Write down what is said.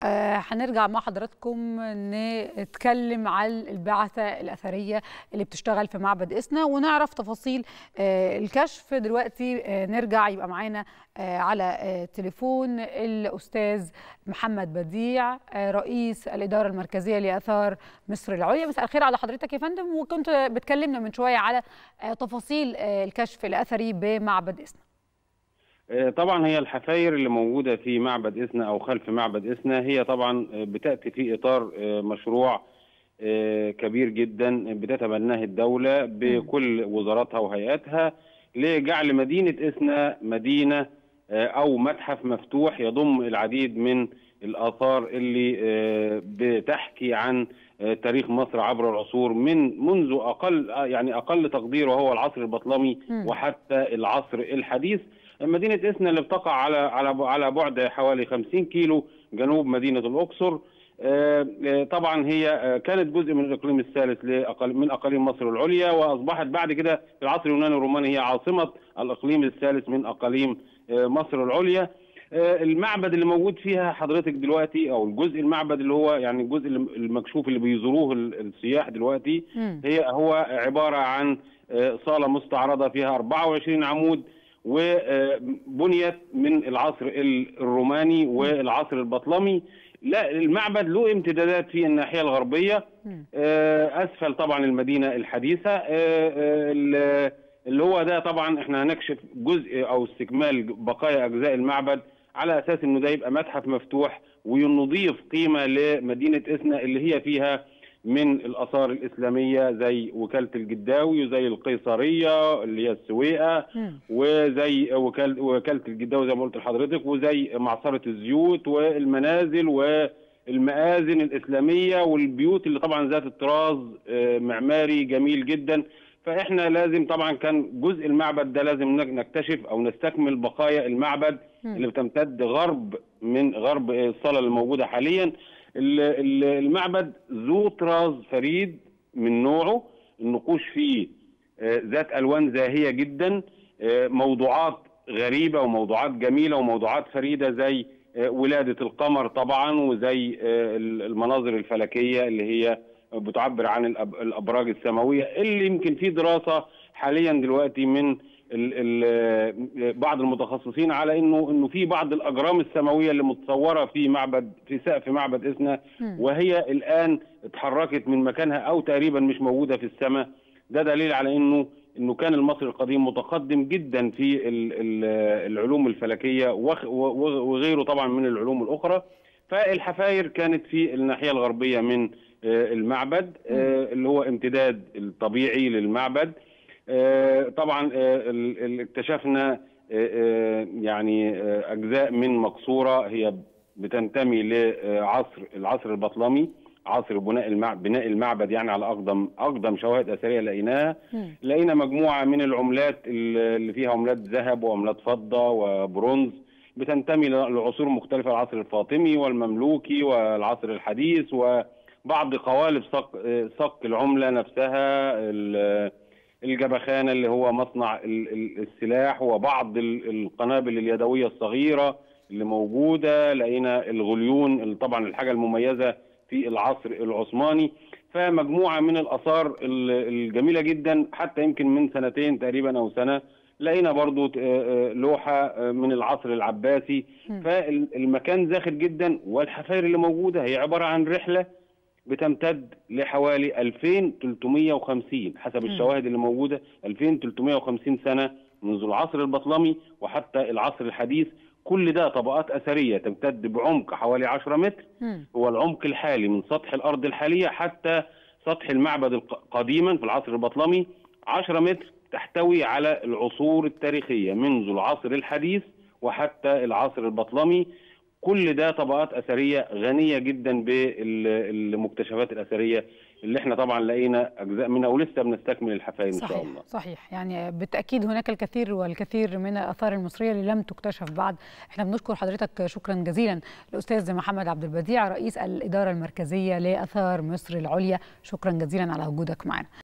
آه، هنرجع مع حضراتكم نتكلم على البعثة الأثرية اللي بتشتغل في معبد إسنا ونعرف تفاصيل آه، الكشف دلوقتي آه، نرجع يبقى معانا آه، على آه، تليفون الأستاذ محمد بديع آه، رئيس الإدارة المركزية لآثار مصر العليا مساء الخير على حضرتك يا فندم وكنت بتكلمنا من شوية على آه، تفاصيل آه، الكشف الأثري بمعبد إسنا آه، طبعا هي الحفاير اللي موجودة في معبد إسنا أو خلف معبد إسنا هي طبعا آه، بتأتي في إطار آه، مشروع آه، كبير جدا بتتبناه الدولة بكل وزاراتها وهيئاتها لجعل مدينة إسنا مدينة آه، أو متحف مفتوح يضم العديد من الآثار اللي آه، بتحكي عن آه، تاريخ مصر عبر العصور من منذ أقل آه، يعني أقل تقدير وهو العصر البطلمي مم. وحتى العصر الحديث مدينة إسنا اللي بتقع على على على بعد حوالي 50 كيلو جنوب مدينة الأقصر آه، آه، طبعا هي آه، كانت جزء من الإقليم الثالث لأقل من أقاليم مصر العليا وأصبحت بعد كده في العصر اليوناني الروماني هي عاصمة الإقليم الثالث من أقاليم آه، مصر العليا آه، المعبد اللي موجود فيها حضرتك دلوقتي أو الجزء المعبد اللي هو يعني الجزء المكشوف اللي بيزوروه ال- السياح دلوقتي مم. هي هو عبارة عن آه، صالة مستعرضة فيها 24 عمود وبنيت من العصر ال- الروماني والعصر البطلمي لا المعبد له امتدادات في الناحية الغربية مم. آه، أسفل طبعا المدينة الحديثة آه، آه، ال- اللي هو ده طبعا احنا هنكشف جزء أو استكمال بقايا أجزاء المعبد على أساس إنه ده يبقى متحف مفتوح ونضيف قيمة لمدينة إسنا اللي هي فيها من الآثار الإسلامية زي وكالة الجداوي وزي القيصرية اللي هي السويقة مم. وزي وكالة وكالة الجداوي زي ما قلت لحضرتك وزي معصرة الزيوت والمنازل والمآذن الإسلامية والبيوت اللي طبعا ذات الطراز آه، معماري جميل جدا فإحنا لازم طبعا كان جزء المعبد ده لازم نك- نكتشف أو نستكمل بقايا المعبد مم. اللي بتمتد غرب من غرب الصالة اللي موجودة حاليا ال- ال- المعبد ذو طراز فريد من نوعه النقوش فيه آه، ذات الوان زاهيه جدا آه، موضوعات غريبه وموضوعات جميله وموضوعات فريده زي آه، ولاده القمر طبعا وزي آه، ال- المناظر الفلكيه اللي هي بتعبر عن الأب- الابراج السماويه اللي يمكن في دراسه حاليا دلوقتي من ال ال بعض المتخصصين على انه انه في بعض الاجرام السماويه اللي متصوره في معبد في سقف معبد اسنا مم. وهي الان اتحركت من مكانها او تقريبا مش موجوده في السماء ده دليل على انه انه كان المصري القديم متقدم جدا في ال ال العلوم الفلكيه وخ- و- وغيره طبعا من العلوم الاخرى فالحفاير كانت في الناحيه الغربيه من آه، المعبد آه، اللي هو امتداد الطبيعي للمعبد آه، طبعا آه، ال- ال- اكتشفنا آه، آه، يعني آه، اجزاء من مقصوره هي بتنتمي لعصر العصر البطلمي عصر بناء المع... بناء المعبد يعني على اقدم اقدم شواهد اثريه لقيناها مم. لقينا مجموعه من العملات اللي فيها عملات ذهب وعملات فضه وبرونز بتنتمي لعصور مختلفه العصر الفاطمي والمملوكي والعصر الحديث وبعض قوالب صق صق العمله نفسها ال- الجبخانه اللي هو مصنع ال- ال- السلاح وبعض ال- القنابل اليدويه الصغيره اللي موجوده لقينا الغليون اللي طبعا الحاجه المميزه في العصر العثماني فمجموعه من الاثار ال- الجميله جدا حتى يمكن من سنتين تقريبا او سنه لقينا برضو ت- آه، آه، لوحه آه، من العصر العباسي مم. فالمكان زاخر جدا والحفاير اللي موجوده هي عباره عن رحله بتمتد لحوالي 2350 حسب مم. الشواهد اللي موجوده 2350 سنه منذ العصر البطلمي وحتى العصر الحديث كل ده طبقات اثريه تمتد بعمق حوالي 10 متر مم. هو العمق الحالي من سطح الارض الحاليه حتى سطح المعبد الق- قديما في العصر البطلمي 10 متر تحتوي على العصور التاريخيه منذ العصر الحديث وحتى العصر البطلمي كل ده طبقات اثريه غنيه جدا بالمكتشفات الاثريه اللي احنا طبعا لقينا اجزاء منها ولسه بنستكمل الحفاير ان شاء صحيح الله صحيح يعني بالتاكيد هناك الكثير والكثير من الاثار المصريه اللي لم تكتشف بعد احنا بنشكر حضرتك شكرا جزيلا الاستاذ محمد عبد البديع رئيس الاداره المركزيه لاثار مصر العليا شكرا جزيلا على وجودك معنا